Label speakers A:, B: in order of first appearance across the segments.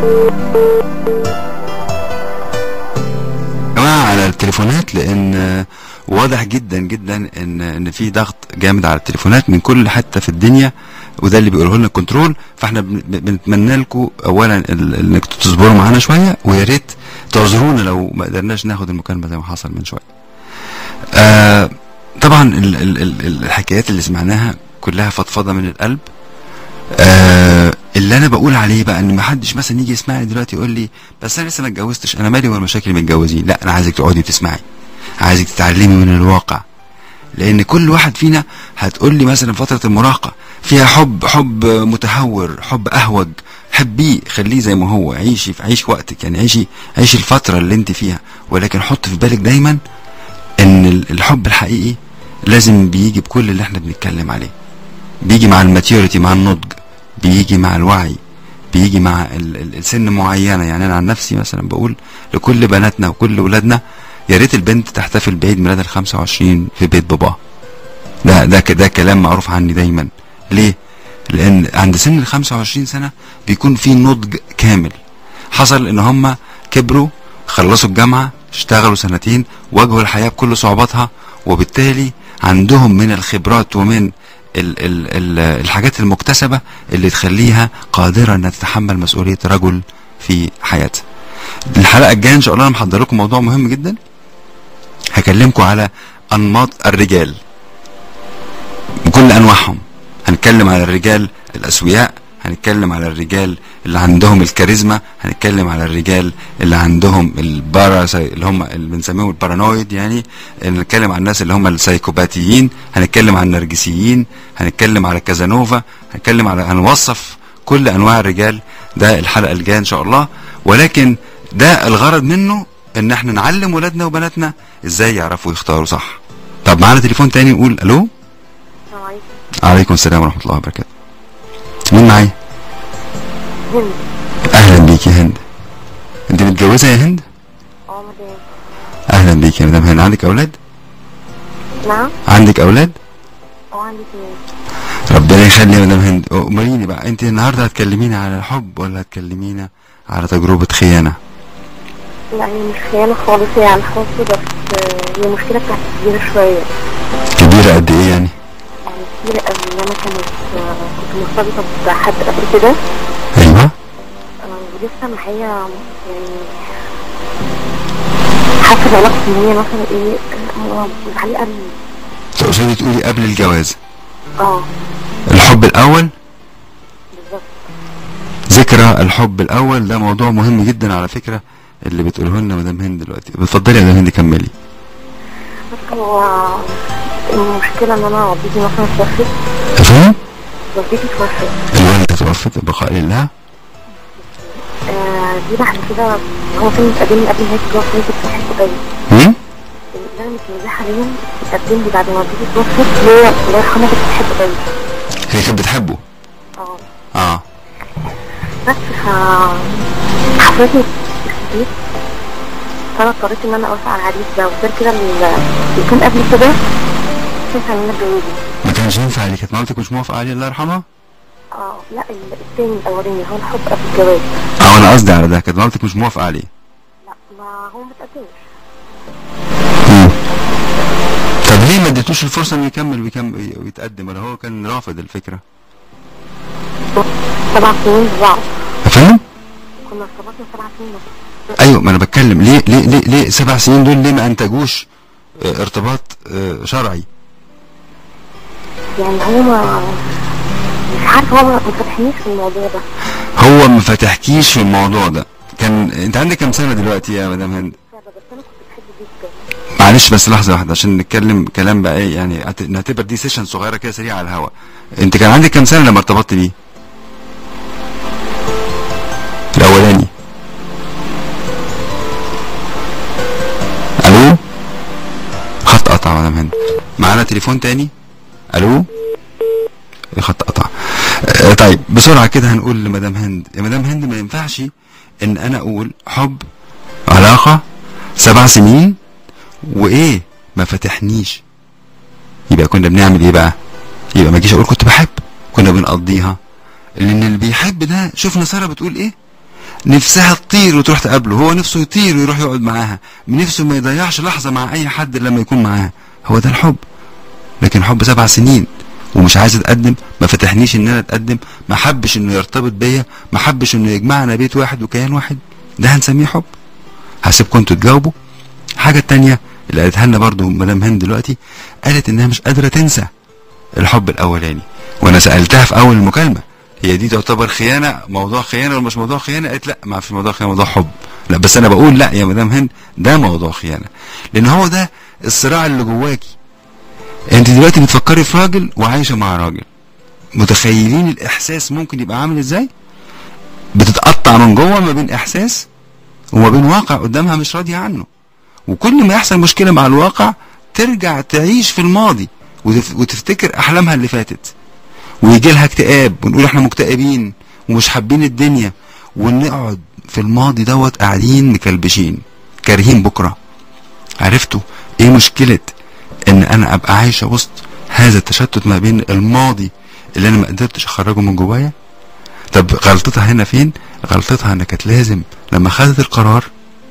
A: جماعة على التليفونات لان واضح جدا جدا ان ان في ضغط جامد على التليفونات من كل حته في الدنيا وده اللي بيقوله لنا الكنترول فاحنا بن- بنتمنى لكم اولا ال- انكم تصبروا معانا شويه ويا ريت تعذرونا لو ما قدرناش ناخد المكالمه زي ما حصل من شويه. آه طبعا ال ال ال الحكايات اللي سمعناها كلها فضفضه من القلب آه اللي انا بقول عليه بقى ان ما حدش مثلا يجي يسمعني دلوقتي يقول لي بس انا لسه ما اتجوزتش انا مالي ولا مشاكل متجوزين لا انا عايزك تقعدي وتسمعي عايزك تتعلمي من الواقع لان كل واحد فينا هتقول لي مثلا فتره المراهقه فيها حب حب متهور حب اهوج حبيه خليه زي ما هو عيشي في عيش وقتك يعني عيشي عيشي الفتره اللي انت فيها ولكن حط في بالك دايما ان ال- الحب الحقيقي لازم بيجي بكل اللي احنا بنتكلم عليه بيجي مع الماتيوريتي مع النضج بيجي مع الوعي بيجي مع ال- ال- السن معينه يعني انا عن نفسي مثلا بقول لكل بناتنا وكل ولادنا يا ريت البنت تحتفل بعيد ميلاد ال 25 في بيت باباها ده ده ك- ده كلام معروف عني دايما ليه؟ لان عند سن ال 25 سنه بيكون في نضج كامل حصل ان هم كبروا خلصوا الجامعه اشتغلوا سنتين واجهوا الحياه بكل صعوباتها وبالتالي عندهم من الخبرات ومن ال ال ال الحاجات المكتسبه اللي تخليها قادره انها تتحمل مسؤوليه رجل في حياتها. الحلقه الجايه ان شاء الله انا محضر لكم موضوع مهم جدا هكلمكم على انماط الرجال بكل انواعهم هنتكلم على الرجال الاسوياء هنتكلم على الرجال اللي عندهم الكاريزما هنتكلم على الرجال اللي عندهم البارا اللي هم اللي بنسميهم البارانويد يعني هنتكلم على الناس اللي هم السايكوباتيين هنتكلم على النرجسيين هنتكلم على كازانوفا هنتكلم على هنوصف كل انواع الرجال ده الحلقه الجايه ان شاء الله ولكن ده الغرض منه ان احنا نعلم ولادنا وبناتنا ازاي يعرفوا يختاروا صح طب معانا تليفون تاني نقول الو
B: السلام عليكم
A: عليكم السلام ورحمه الله وبركاته مين معايا
B: هند
A: اهلا بيك يا هند انت متجوزه يا هند
B: اه مدام
A: اهلا بيك يا مدام هند عندك اولاد
B: نعم
A: عندك اولاد
B: اه عندي اتنين
A: ربنا يخلي يا مدام هند امريني بقى انت النهارده هتكلمينا على الحب ولا هتكلمينا على تجربه خيانه
B: لا هي مش خيانة خالص هي عن حب بس آه، هي المشكلة بتاعتي كبيرة شوية
A: كبيره قد ايه يعني
B: يعني كبيرة قوي ان انا كانت آه، كنت مرتبطة بحد قبل كده
A: ايوه
B: آه، ولسه معايا يعني حاسة بعلاقتي ان هي مثلا ايه آه، هو متعلقة بيه.
A: تقصدي تقولي قبل الجواز
B: اه
A: الحب الاول
B: بالظبط
A: ذكرى الحب الاول ده موضوع مهم جدا على فكره اللي بتقوله لنا مدام هند دلوقتي اتفضلي يا مدام هند كملي
B: بس هو المشكلة ان انا والدتي مثلا توفت
A: افهم
B: والدتي توفت
A: الوالده توفت البقاء لله
B: آه، دي بعد كده هو كان متقدم لي قبل نهاية الجواز كنت بحبه قوي
A: هم؟
B: اللي انا متجوزاه حاليا اتقدم لي بعد ما والدتي توفت هو الله يرحمه كنت بحبه قوي
A: هي كانت بتحبه
B: اه
A: اه
B: بس ف حصلتني البيت فانا اضطريت ان انا اوافق على العريس ده وغير كده اللي كان قبل كده كان ان انا اتجوزه
A: ما كانش ينفع اللي كانت مامتك مش موافقه عليه الله يرحمها
B: اه لا ال- التاني الاولاني هو الحب قبل الجواز
A: اه انا قصدي على ده كانت مامتك مش موافقه عليه
B: لا ما هو ما اتقدمش
A: مم. طب ليه ما اديتوش الفرصه انه يكمل ويكمل ويتقدم ولا هو كان رافض الفكره
B: سبع سنين ببعض
A: فاهم
B: كنا ارتبطنا سبع سنين بس.
A: ايوه ما انا بتكلم ليه ليه ليه ليه سبع سنين دول ليه ما انتجوش آه، ارتباط آه، شرعي
B: يعني هو ما مش عارف هو ما فتحنيش في الموضوع ده
A: هو ما فتحكيش في الموضوع ده كان انت عندك كام سنه دلوقتي يا مدام هند
B: بس انا كنت بحبه جدا
A: معلش بس لحظه واحده عشان نتكلم كلام بقى ايه يعني هت- نعتبر دي سيشن صغيره كده سريعه على الهوا انت كان عندك كام سنه لما ارتبطت بيه الاولاني الو خط قطع مدام هند معانا تليفون تاني الو الخط قطع آه، طيب بسرعه كده هنقول لمدام هند يا مدام هند ما ينفعش ان انا اقول حب علاقه سبع سنين وايه ما فتحنيش يبقى كنا بنعمل ايه بقى يبقى ما اجيش اقول كنت بحب كنا بنقضيها لان اللي بيحب ده شفنا ساره بتقول ايه نفسها تطير وتروح تقابله هو نفسه يطير ويروح يقعد معاها نفسه ما يضيعش لحظة مع أي حد لما يكون معاها هو ده الحب لكن حب سبع سنين ومش عايز اتقدم ما فتحنيش ان انا اتقدم ما حبش انه يرتبط بيا ما حبش انه يجمعنا بيت واحد وكيان واحد ده هنسميه حب هسيبكم انتوا تجاوبوا الحاجة التانية اللي قالتها لنا برضو مدام هند دلوقتي قالت انها مش قادرة تنسى الحب الاولاني وانا سألتها في اول المكالمة هي دي تعتبر خيانة موضوع خيانة ولا مش موضوع خيانة قالت لا ما فيش موضوع خيانة موضوع حب لا بس انا بقول لا يا مدام هند ده موضوع خيانة لان هو ده الصراع اللي جواكي انت دلوقتي بتفكري في راجل وعايشة مع راجل متخيلين الاحساس ممكن يبقى عامل ازاي بتتقطع من جوه ما بين احساس وما بين واقع قدامها مش راضية عنه وكل ما يحصل مشكلة مع الواقع ترجع تعيش في الماضي وتف... وتفتكر احلامها اللي فاتت ويجي لها اكتئاب ونقول احنا مكتئبين ومش حابين الدنيا ونقعد في الماضي دوت قاعدين مكلبشين كارهين بكره عرفتوا ايه مشكلة ان انا ابقى عايشة وسط هذا التشتت ما بين الماضي اللي انا ما قدرتش اخرجه من جوايا طب غلطتها هنا فين غلطتها انها كانت لازم لما خدت القرار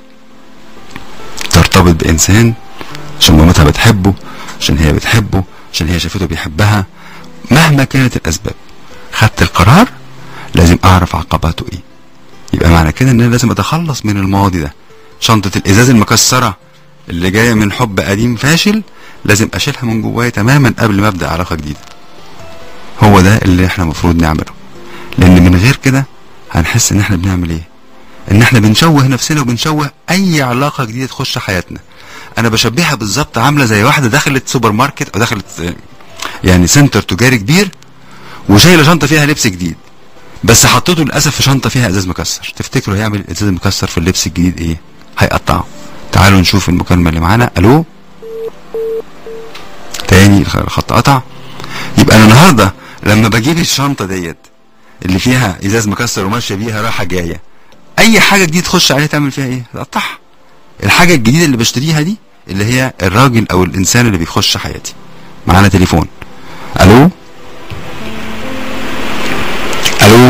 A: ترتبط بانسان عشان مامتها بتحبه عشان هي بتحبه عشان هي شافته بيحبها مهما كانت الاسباب خدت القرار لازم اعرف عقباته ايه يبقى معنى كده ان انا لازم اتخلص من الماضي ده شنطة الازاز المكسرة اللي جاية من حب قديم فاشل لازم اشيلها من جوايا تماما قبل ما ابدا علاقة جديدة هو ده اللي احنا المفروض نعمله لان من غير كده هنحس ان احنا بنعمل ايه ان احنا بنشوه نفسنا وبنشوه اي علاقة جديدة تخش حياتنا انا بشبهها بالظبط عاملة زي واحدة دخلت سوبر ماركت او دخلت يعني سنتر تجاري كبير وشايله شنطه فيها لبس جديد بس حطيته للاسف في شنطه فيها ازاز مكسر تفتكروا هيعمل الازاز المكسر في اللبس الجديد ايه هيقطعه تعالوا نشوف المكالمه اللي معانا الو تاني الخط قطع يبقى انا النهارده لما بجيب الشنطه ديت اللي فيها ازاز مكسر وماشيه بيها رايحه جايه اي حاجه جديده تخش عليها تعمل فيها ايه تقطعها الحاجه الجديده اللي بشتريها دي اللي هي الراجل او الانسان اللي بيخش حياتي معانا تليفون الو الو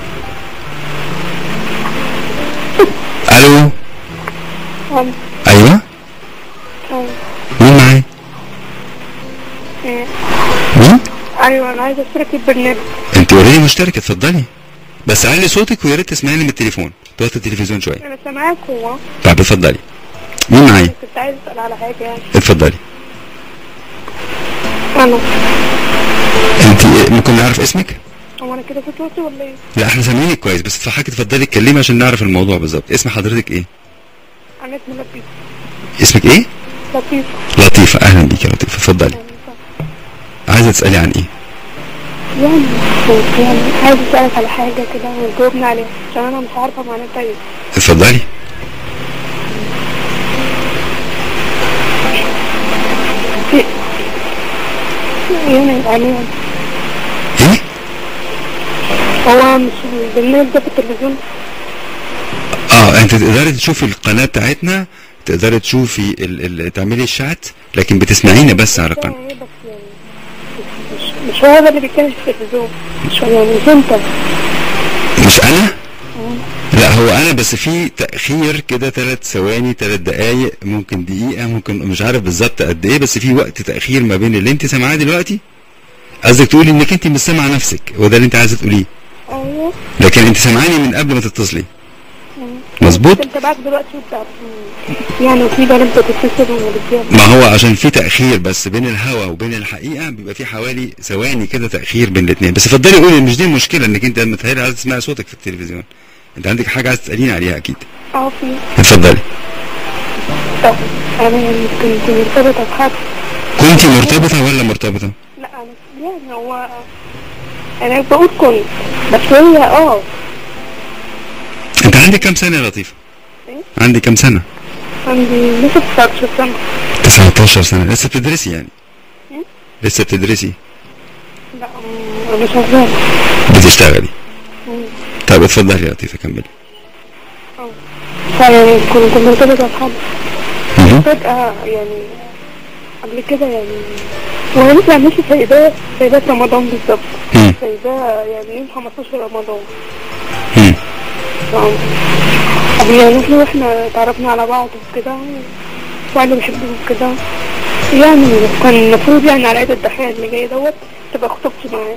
A: الو
C: أم.
A: ايوه
C: أم.
A: مين معايا
C: إيه.
A: مين
C: ايوه انا عايزه اشترك في البرنامج
A: انت اوريدي مشتركه اتفضلي بس علي صوتك ويا ريت تسمعيني من التليفون توطي التلفزيون شويه
C: انا سامعاك هو
A: طب اتفضلي مين معايا
C: كنت عايز اسال على حاجه يعني
A: اتفضلي
C: انا
A: انت ممكن نعرف اسمك
C: هو انا كده صوتي واطي ولا ايه؟
A: لا احنا سامعينك كويس بس اتفضلي اتفضلي اتكلمي عشان نعرف الموضوع بالظبط اسم حضرتك ايه
C: انا اسمي لطيفه
A: اسمك ايه
C: لطيفه
A: لطيفه اهلا بيك يا لطيفه اتفضلي
C: يعني
A: عايزه تسالي عن ايه
C: يعني كنت يعني عايز اسالك على حاجه كده وتجاوبني عليها عشان انا مش عارفه معناتها ايه
A: اتفضلي
C: في يعني يعني
A: ايه
C: هو مش البرنامج ده في التلفزيون
A: اه انت تقدري تشوفي القناه بتاعتنا تقدري تشوفي ال... ال... تعملي الشات لكن بتسمعينا بس على القناه
C: ايه بس يعني مش, مش هو ده اللي بيتكلم في التلفزيون مش هو يعني مش انت
A: مش انا لا هو انا بس في تاخير كده ثلاث ثواني ثلاث دقائق ممكن دقيقه ممكن مش عارف بالظبط قد ايه بس في وقت تاخير ما بين اللي انت سامعاه دلوقتي قصدك تقولي انك انت مش سامعه نفسك هو ده اللي انت عايزه تقوليه
C: ايوه
A: لكن انت سامعاني من قبل ما تتصلي مظبوط
C: انت بعد دلوقتي وبتاع يعني وفي بقى انت بتتصل ورجاله
A: ما هو عشان في تاخير بس بين الهوا وبين الحقيقه بيبقى في حوالي ثواني كده تاخير بين الاثنين بس اتفضلي قولي مش دي المشكله انك انت متهيألي عايز تسمعي صوتك في التلفزيون انت عندك حاجه عايز تساليني عليها اكيد
C: اه في
A: اتفضلي
C: طب انا يعني كنت مرتبطه بحد
A: كنت مرتبطه ولا مرتبطه
C: لا انا يعني هو انا بقول كنت بس هي اه
A: انت عندك كام سنه يا لطيفه
C: ايه؟
A: عندك كام سنه
C: عندي لسه 19 سنه
A: 19 سنه لسه بتدرسي يعني
C: ايه؟
A: لسه بتدرسي
C: لا م- انا شغاله
A: بتشتغلي
C: مم.
A: طب اتفضلي يا لطيفه كملي
C: اه فيعني كنت مرتبطه بحد
A: مهم.
C: فجأة يعني قبل كده يعني وانا لسه ماشي سايباه سايباه في رمضان بالظبط
A: مم.
C: سايباه يعني يوم 15 رمضان
A: مم.
C: يعني احنا واحنا تعرفنا على بعض وكده وانا بحبه وكده يعني كان المفروض يعني على عيد الضحية اللي جاي دوت تبقى خطوبتي معاه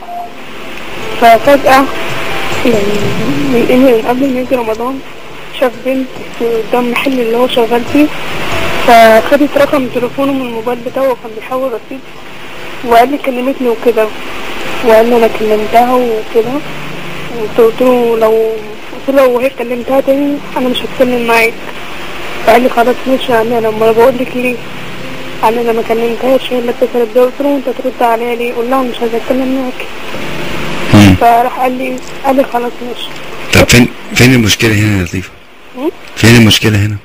C: ففجأة يعني من إيه من قبل ما يجي رمضان شاف بنت قدام محل اللي هو شغال فيه فخدت رقم تليفونه من الموبايل بتاعه وكان بيحول رصيد وقال لي كلمتني وكده وقال لي انا كلمتها وكده قلت له لو قلت له وهي كلمتها تاني انا مش هتكلم معاك فقال لي خلاص ماشي يعني انا ما بقول لك ليه قال لي انا ما كلمتهاش هي اللي اتصلت بيا قلت له انت ترد عليا ليه قول لها مش عايزه اتكلم معاك
A: مم.
C: فراح قال لي قال لي خلاص ماشي
A: طب فين فين المشكله هنا يا لطيفه
C: مم؟
A: فين المشكله هنا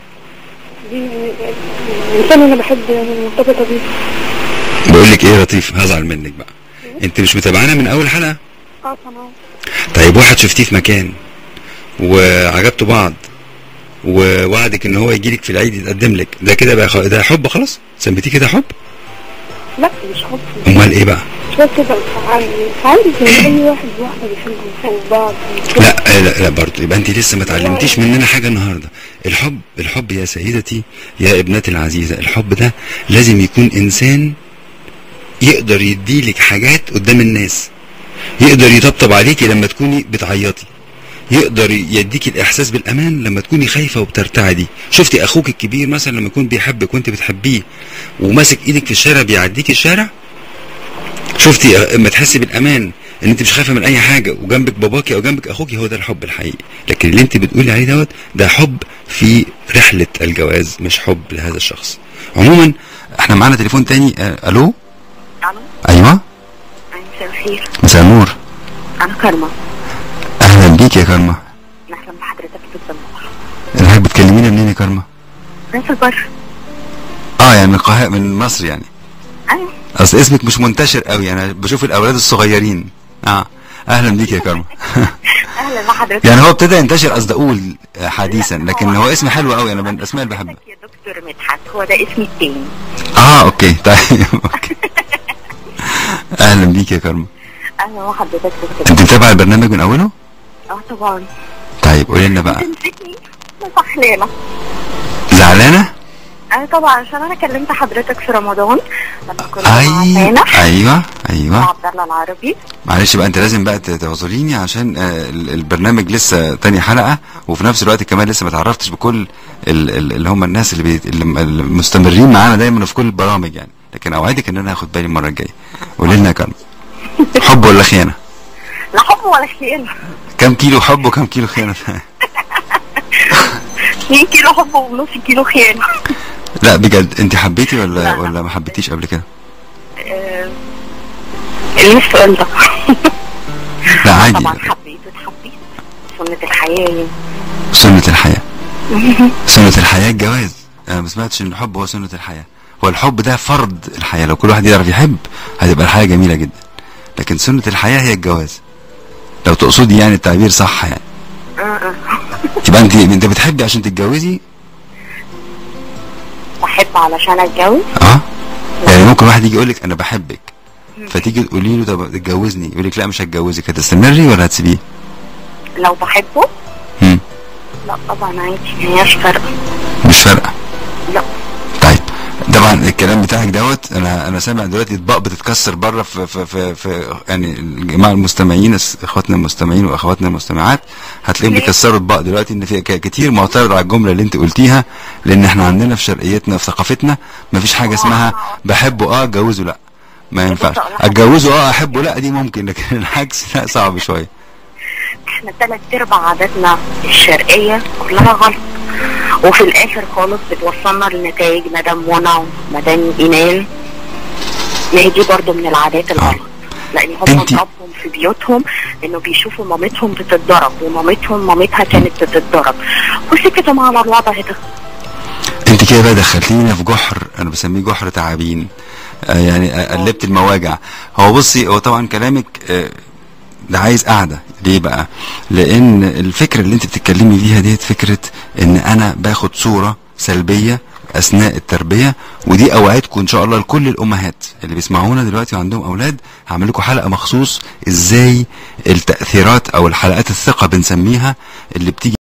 C: دي الانسان انا بحب يعني مرتبطه بيه
A: بقول لك ايه يا لطيف هزعل منك بقى انت مش متابعانا من اول حلقه
C: اه تمام
A: طيب واحد شفتيه في مكان وعجبتوا بعض ووعدك ان هو يجيلك في العيد يتقدم لك ده كده بقى خ... ده حب خلاص سميتيه كده حب
C: لا مش حب
A: امال ايه بقى
C: شوية كده عادي عادي زي اي واحد واحدة بيحبوا يحبوا بعض
A: لا لا لا برضه يبقى انت لسه ما اتعلمتيش مننا حاجه النهارده الحب الحب يا سيدتي يا ابنتي العزيزه الحب ده لازم يكون انسان يقدر يديلك حاجات قدام الناس يقدر يطبطب عليكي لما تكوني بتعيطي يقدر يديكي الاحساس بالامان لما تكوني خايفه وبترتعدي شفتي اخوك الكبير مثلا لما يكون بيحبك وانت بتحبيه وماسك ايدك في الشارع بيعديكي الشارع شفتي اما تحسي بالامان ان انت مش خايفه من اي حاجه وجنبك باباكي او جنبك اخوكي هو ده الحب الحقيقي لكن اللي انت بتقولي عليه دوت ده حب في رحله الجواز مش حب لهذا الشخص عموما احنا معانا تليفون تاني آه، الو
B: الو
A: ايوه
B: مساء الخير
A: مساء النور
B: انا كارما
A: اهلا بيك يا كارما
B: اهلا بحضرتك في الزمار
A: حضرتك بتكلمينا منين يا كارما
B: راس البر
A: اه يعني من القاهره من مصر يعني
B: ايوه
A: اصل اسمك مش منتشر قوي انا بشوف الاولاد الصغيرين اه اهلا بيك يا كارما
B: اهلا بحضرتك
A: يعني هو ابتدى ينتشر قصد اقول آه، حديثا لكن هو اسم حلو قوي انا من الاسماء اللي بحبها
B: يا دكتور مدحت هو ده اسمي التاني
A: اه اوكي طيب اوكي اهلا بيك يا كارما
B: اهلا بحضرتك في
A: انت متابع البرنامج من اوله
B: اه طبعا
A: طيب قولي لنا بقى
B: تنسيني صحلانة
A: زعلانه
B: انا طبعا عشان انا كلمت حضرتك في رمضان لما كنا مع
A: ايوه
B: سانا
A: ايوه ايوه
B: وعبد الله العربي
A: معلش بقى انت لازم بقى تعذريني عشان آه، ال- البرنامج لسه تاني حلقه وفي نفس الوقت كمان لسه ما تعرفتش بكل ال- ال- اللي هم الناس اللي, بيت... اللي م- اللي مستمرين معانا دايما في كل البرامج يعني لكن اوعدك ان انا هاخد بالي المره الجايه قولي لنا كم حب ولا خيانه
B: لا حب ولا خيانة
A: كم كيلو حب وكم كيلو خيانه
B: 2 كيلو حب ونص كيلو خيانة
A: لا بجد انت حبيتي ولا
B: لا.
A: ولا ما حبيتيش قبل كده
B: آه، ايه السؤال ده؟
A: لا عادي
B: طبعا حبيت اتحبيت سنة الحياة يعني
A: سنة الحياة سنة الحياة الجواز انا ما سمعتش ان الحب هو سنة الحياة هو الحب ده فرض الحياة لو كل واحد يعرف يحب هتبقى الحياة جميلة جدا لكن سنة الحياة هي الجواز لو تقصدي يعني التعبير صح يعني
B: آه، آه.
A: يبقى انت انت بتحبي عشان تتجوزي
B: بحب علشان اتجوز
A: اه يعني ممكن واحد يجي يقول لك انا بحبك فتيجي تقولي له طب اتجوزني يقول لك لا مش هتجوزك هتستمري ولا هتسيبيه؟
B: لو بحبه
A: هم،
B: لا طبعا عادي مهياش فرق
A: مش فارقة
B: لا
A: طيب طبعا الكلام بتاعك دوت انا انا سامع دلوقتي اطباق بتتكسر بره في في في, في يعني الجماعه المستمعين اس- اخواتنا المستمعين واخواتنا المستمعات هتلاقيهم
B: ليه؟
A: بيكسروا اطباق دلوقتي ان في ك- كتير معترض على الجمله اللي انت قلتيها لان احنا عندنا في شرقيتنا في ثقافتنا ما فيش حاجه اسمها بحبه اه اتجوزه لا ما ينفعش
B: أقول لحضرتك-
A: اتجوزه اه احبه لا دي ممكن لكن العكس لا صعب شويه
B: احنا تلات ارباع عاداتنا الشرقية كلها غلط وفي الاخر خالص بتوصلنا لنتائج مدام منى ومدام ايمان ما هي دي برضو من العادات الغلط لان هم
A: انتي-
B: اتربوا في بيوتهم انه بيشوفوا مامتهم بتتضرب ومامتهم مامتها كانت بتتضرب وسكتوا على الوضع ده
A: انت كده بقى دخلتينا في جحر انا بسميه جحر تعابين آه يعني آه، قلبت المواجع هو بصي هو طبعا كلامك آه، ده عايز قعده ليه بقى لان الفكره اللي انت بتتكلمي فيها ديت فكره ان انا باخد صوره سلبيه اثناء التربيه ودي اوعدكم ان شاء الله لكل الامهات اللي بيسمعونا دلوقتي وعندهم اولاد هعمل لكم حلقه مخصوص ازاي التاثيرات او الحلقات الثقه بنسميها اللي بتيجي